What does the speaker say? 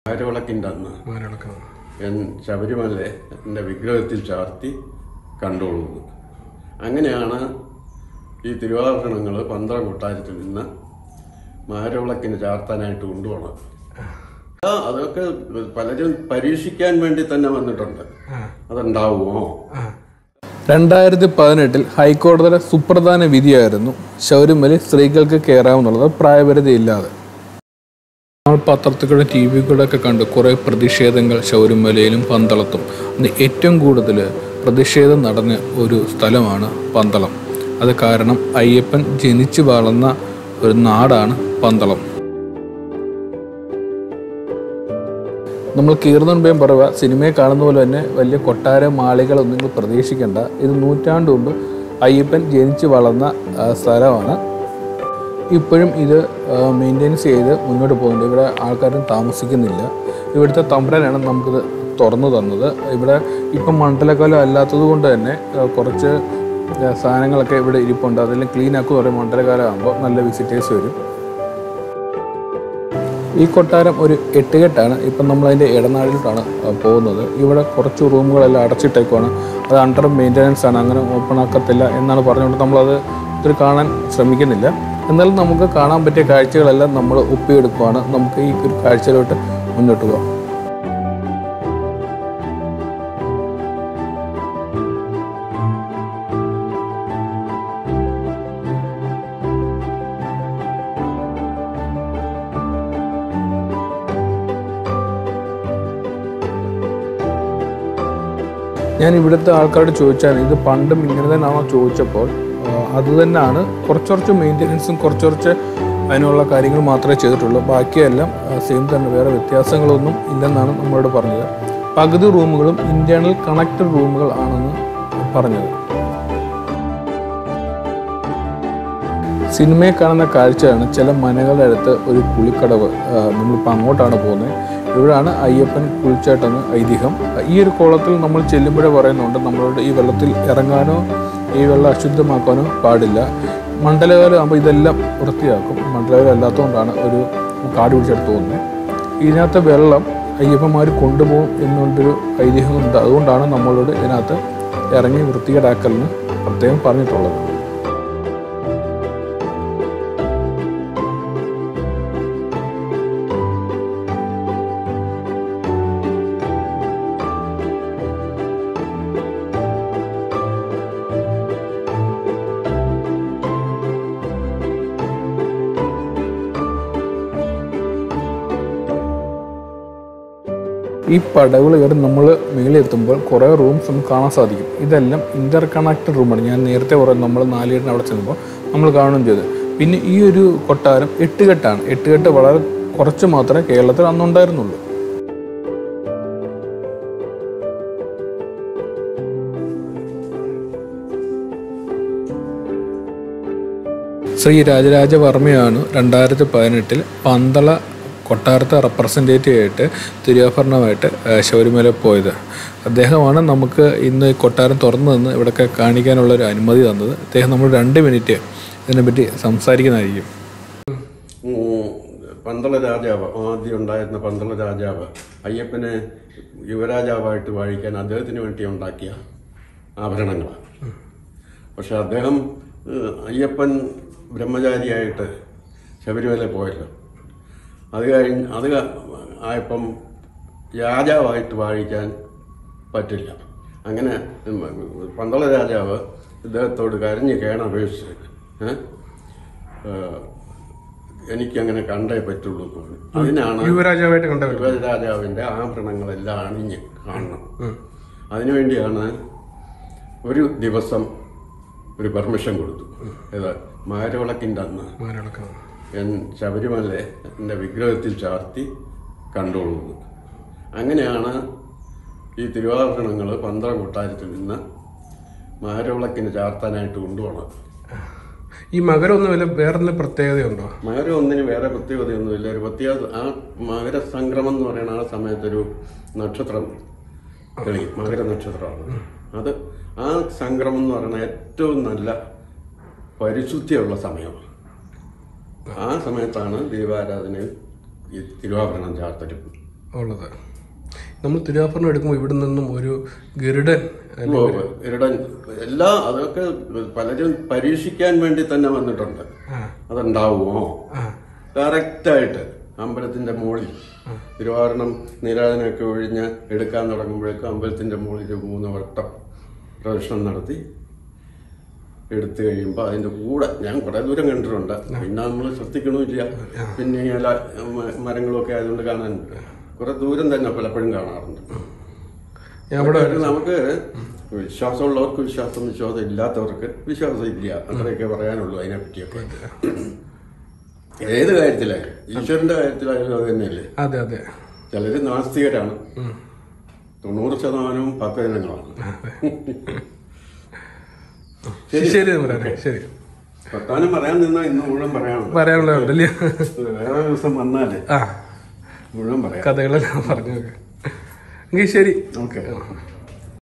ആരോളക്കിൻ്റെ അന്ന് മാരടക്കം ഞാൻ ശബരിമല എൻ്റെ വിഗ്രഹത്തിൽ ചാർത്തി കണ്ടുകൊള്ളുന്നത് അങ്ങനെയാണ് ഈ തിരുവാഭരണങ്ങൾ പന്തളം കൊട്ടാരത്തിൽ നിന്ന് മാരവിളക്കിന് ചാർത്താനായിട്ട് കൊണ്ടുപോകണം ആ, അതൊക്കെ പലരും പരീക്ഷിക്കാൻ വേണ്ടി തന്നെ വന്നിട്ടുണ്ട് അതുണ്ടാവുമോ രണ്ടായിരത്തി പതിനെട്ടിൽ ഹൈക്കോടതിയുടെ സുപ്രധാന വിധിയായിരുന്നു ശബരിമല സ്ത്രീകൾക്ക് കയറാമെന്നുള്ളത് പ്രായപരിധി ഇല്ലാതെ നമ്മൾ പത്രത്തിലൂടെ ടി വിക്കൂടെ ഒക്കെ കണ്ടു കുറേ പ്രതിഷേധങ്ങൾ ശബരിമലയിലും പന്തളത്തും അന്ന് ഏറ്റവും കൂടുതൽ പ്രതിഷേധം നടന്ന ഒരു സ്ഥലമാണ് പന്തളം അത് കാരണം അയ്യപ്പൻ ജനിച്ചു വളർന്ന ഒരു നാടാണ് പന്തളം നമ്മൾ കീർന്നുമ്പയും പറയുക സിനിമയെ കാണുന്ന പോലെ തന്നെ വലിയ കൊട്ടാര മാളികളൊന്നും നിങ്ങൾ പ്രതീക്ഷിക്കേണ്ട ഇത് നൂറ്റാണ്ട് മുമ്പ് അയ്യപ്പൻ ജനിച്ചു വളർന്ന ആ, സ്ഥലമാണ് ഇപ്പോഴും ഇത് മെയിൻ്റെനൻസ് ചെയ്ത് മുന്നോട്ട് പോകുന്നുണ്ട് ഇവിടെ ആൾക്കാരും താമസിക്കുന്നില്ല ഇവിടുത്തെ തമ്പുരാനാണ് നമുക്കിത് തുറന്നു തന്നത് ഇവിടെ ഇപ്പം മണ്ഡലകാലം അല്ലാത്തത് കൊണ്ട് തന്നെ ആ, കുറച്ച് ആ, സാധനങ്ങളൊക്കെ ഇവിടെ ഇരിപ്പുണ്ട് അതെല്ലാം ക്ലീൻ ആക്കുക പറയും മണ്ഡലകാലം ആകുമ്പോൾ നല്ല വിസിറ്റേഴ്സ് വരും ഈ കൊട്ടാരം ഒരു എട്ടുകെട്ടാണ് ഇപ്പം നമ്മളതിൻ്റെ ഇടനാഴിലോട്ടാണ് ആ, പോകുന്നത് ഇവിടെ കുറച്ച് റൂമുകളെല്ലാം അടച്ചിട്ടേക്കുവാണ് അത് അണ്ടർ മെയിൻ്റനൻസ് ആണ് അങ്ങനെ ഓപ്പൺ ആക്കത്തില്ല എന്നാണ് പറഞ്ഞുകൊണ്ട് നമ്മളത് ഒത്തിരി കാണാൻ ശ്രമിക്കുന്നില്ല എന്നാലും നമുക്ക് കാണാൻ പറ്റിയ കാഴ്ചകളെല്ലാം നമ്മൾ ഒപ്പിയെടുക്കുവാണ് നമുക്ക് ഈ ഒരു കാഴ്ചയിലോട്ട് മുന്നോട്ട് പോകാം ഞാൻ ഇവിടുത്തെ ആൾക്കാരോട് ചോദിച്ചാൽ ഇത് പണ്ടും ഇങ്ങനെ തന്നെയാണോ ചോദിച്ചപ്പോൾ ആ, അത് തന്നെയാണ് കുറച്ച് കുറച്ച് മെയിൻ്റെനൻസും കുറച്ച് കുറച്ച് അതിനുള്ള കാര്യങ്ങൾ മാത്രമേ ചെയ്തിട്ടുള്ളൂ ബാക്കിയെല്ലാം സെയിം തന്നെ വേറെ വ്യത്യാസങ്ങളൊന്നും ഇല്ലെന്നാണ് നമ്മളോട് പറഞ്ഞത് പകുതി റൂമുകളും ഇന്റേണൽ കണക്റ്റഡ് റൂമുകൾ ആണെന്ന് പറഞ്ഞത് സിനിമയിൽ കാണുന്ന കാഴ്ചയാണ് ചില മനകളുടെ അടുത്ത് ഒരു കുളിക്കടവ് ആ, നമ്മളിപ്പോൾ അങ്ങോട്ടാണ് പോകുന്നത് ഇവിടാണ് അയ്യപ്പൻ കുളിച്ചാട്ടെന്ന് ഐതിഹ്യം ഈ ഒരു കുളത്തിൽ നമ്മൾ ചെല്ലുമ്പോഴേ പറയുന്നുണ്ട് നമ്മളോട് ഈ വെള്ളത്തിൽ ഇറങ്ങാനോ ഈ വെള്ളം അശുദ്ധമാക്കാനോ പാടില്ല മണ്ഡലകാലം ആകുമ്പോൾ ഇതെല്ലാം വൃത്തിയാക്കും മണ്ഡലകാലം അല്ലാത്തതുകൊണ്ടാണ് ഒരു കാട് പിടിച്ചെടുത്ത് പോകുന്നത് ഇതിനകത്ത് വെള്ളം അയ്യപ്പന്മാർ കൊണ്ടുപോകും എന്നുള്ളൊരു ഐതിഹ്യമുണ്ട് അതുകൊണ്ടാണ് നമ്മളോട് ഇതിനകത്ത് ഇറങ്ങി വൃത്തികേടാക്കലിന് പ്രത്യേകം പറഞ്ഞിട്ടുള്ളത് ഈ പടവുകൾ കയറി നമ്മൾ മേളിലെത്തുമ്പോൾ കുറേ റൂംസ് നമുക്ക് കാണാൻ സാധിക്കും ഇതെല്ലാം ഇന്റർ കണക്റ്റഡ് റൂമാണ് ഞാൻ നേരത്തെ പറയുന്നത് നമ്മൾ നാലുകെട്ടിന് അവിടെ ചെല്ലുമ്പോൾ നമ്മൾ കാണുകയും ചെയ്തു പിന്നെ ഈ ഒരു കൊട്ടാരം എട്ടുകെട്ടാണ് എട്ടുകെട്ട് വളരെ കുറച്ച് മാത്രമേ കേരളത്തിൽ അന്നുണ്ടായിരുന്നുള്ളൂ ശ്രീ രാജരാജവർമ്മയാണ് രണ്ടായിരത്തി പതിനെട്ടിൽ പന്തള കൊട്ടാരത്തെ റെപ്രസെൻറ്റേറ്റീവ് ആയിട്ട് തിരുവാഭരണമായിട്ട് ആ, ശബരിമല പോയത് അദ്ദേഹമാണ് നമുക്ക് ഇന്ന് ഈ കൊട്ടാരം തുറന്നു നിന്ന് ഇവിടെയൊക്കെ കാണിക്കാനുള്ള ഒരു അനുമതി തന്നത് അദ്ദേഹം നമ്മൾ രണ്ട് മിനിറ്റ് ഇതിനെപ്പറ്റി സംസാരിക്കുന്നതായിരിക്കും ഉം, പന്തള രാജാവ് ആദ്യം ഉണ്ടായിരുന്ന പന്തള രാജാവ് അയ്യപ്പനെ യുവരാജാവായിട്ട് വാഴിക്കാൻ അദ്ദേഹത്തിന് വേണ്ടി ഉണ്ടാക്കിയ ആഭരണങ്ങളാണ് പക്ഷെ അദ്ദേഹം ഏഹ്, അയ്യപ്പൻ ബ്രഹ്മചാരിയായിട്ട് ശബരിമല പോയല്ലോ അത് കഴിഞ്ഞ് അത് ക- ആയപ്പം രാജാവായിട്ട് വാഴിക്കാൻ പറ്റില്ല അങ്ങനെ ഉം, പന്തള രാജാവ് ഇദ്ദേഹത്തോട് കരഞ്ഞ് കേണപേക്ഷിച്ച് ഏഹ് ഏഹ്, എനിക്കങ്ങനെ കണ്ടേ പറ്റുള്ളൂ എന്ന് പറഞ്ഞു. അതിനാണ് യുവരാജാവായിട്ട് കണ്ടവർ രാജാവിന്റെ ആഭരണങ്ങളെല്ലാം അണിഞ്ഞ് കാണണം അതിനുവേണ്ടിയാണ് ഒരു ദിവസം ഒരു പെർമിഷൻ കൊടുത്തു ഏതാ മാരവിളക്കിൻ്റെ അന്ന് ഞാൻ ശബരിമല എൻ്റെ വിഗ്രഹത്തിൽ ചാർത്തി കണ്ടുകൊള്ളുന്നത് അങ്ങനെയാണ് ഈ തിരുവാഭരണങ്ങൾ പന്തളം കൊട്ടാരത്തിൽ നിന്ന് മാരവിളക്കിന് ചാർത്താനായിട്ട് കൊണ്ടുപോകണം ഈ മകരൊന്നും വല്ല വേറെ പ്രത്യേകതയുണ്ടോ മകരം ഒന്നിന് വേറെ പ്രത്യേകതയൊന്നുമില്ല ഒരു പ്രത്യേകത ആ മകരസംക്രമം എന്ന് പറയുന്ന ആ സമയത്തൊരു നക്ഷത്രം തെളി മകര നക്ഷത്രമാണ് അത് ആ സംക്രമം എന്ന് പറയുന്ന ഏറ്റവും നല്ല പരിശുദ്ധിയുള്ള സമയമാണ് ആ സമയത്താണ് ദീപാരാധനയും ഈ തിരുവാഭരണം ചാർത്തലും ഉള്ളത് നമ്മൾ തിരുവാഭരണം എടുക്കുമ്പോൾ ഇവിടെ നിന്നും ഒരു ഗരുഡൻ ഓ, ഇരടൻ എല്ലാ അതൊക്കെ പലരും പരീക്ഷിക്കാൻ വേണ്ടി തന്നെ വന്നിട്ടുണ്ട് ആ അതുണ്ടാവുമോ ആ കറക്റ്റായിട്ട് അമ്പലത്തിന്റെ മുകളിൽ തിരുവാഭരണം നീരാജനൊക്കെ ഒഴിഞ്ഞ് എടുക്കാൻ തുടങ്ങുമ്പോഴേക്കും അമ്പലത്തിന്റെ മുകളിൽ മൂന്ന് വട്ടം പ്രദക്ഷിണം നടത്തി എടുത്തു കഴിയുമ്പോൾ അതിന്റെ കൂടെ ഞാൻ കുറെ ദൂരം കണ്ടിട്ടുണ്ട് പിന്നെ നമ്മൾ ശ്രദ്ധിക്കണമില്ല പിന്നെ ഈ ഇല മ- മരങ്ങളൊക്കെ ആയതുകൊണ്ട് കാണാൻ കുറെ ദൂരം തന്നെ പലപ്പോഴും കാണാറുണ്ട് ഞാൻ ഇവിടെ അതൊക്കെ നമുക്ക് വിശ്വാസമുള്ളവർക്ക് വിശ്വാസം വിശ്വാസം ഇല്ലാത്തവർക്ക് വിശ്വാസം ഇല്ല അത്രയൊക്കെ പറയാനുള്ളൂ അതിനെ പറ്റിയൊക്കെ ഏത് കാര്യത്തിലായാലും ഈശ്വരന്റെ കാര്യത്തിലായാലും അത് തന്നെയല്ലേ അതെ അതെ ചിലര് നാസ്തികരാണ് തൊണ്ണൂറ് ശതമാനവും ഭക്തജനങ്ങളാണ് ശരി പറയാനേ ശരി വർത്താനം പറയാൻ നിന്നാ ഇന്ന് മുഴുവൻ പറയാനുണ്ട് പറയാനുള്ളതുണ്ടല്ലേ വേറെ ദിവസം വന്നാലേ ആ മുഴുവൻ പറയാം കഥകളെല്ലാം പറഞ്ഞു എങ്കിൽ ശരി ഓക്കെ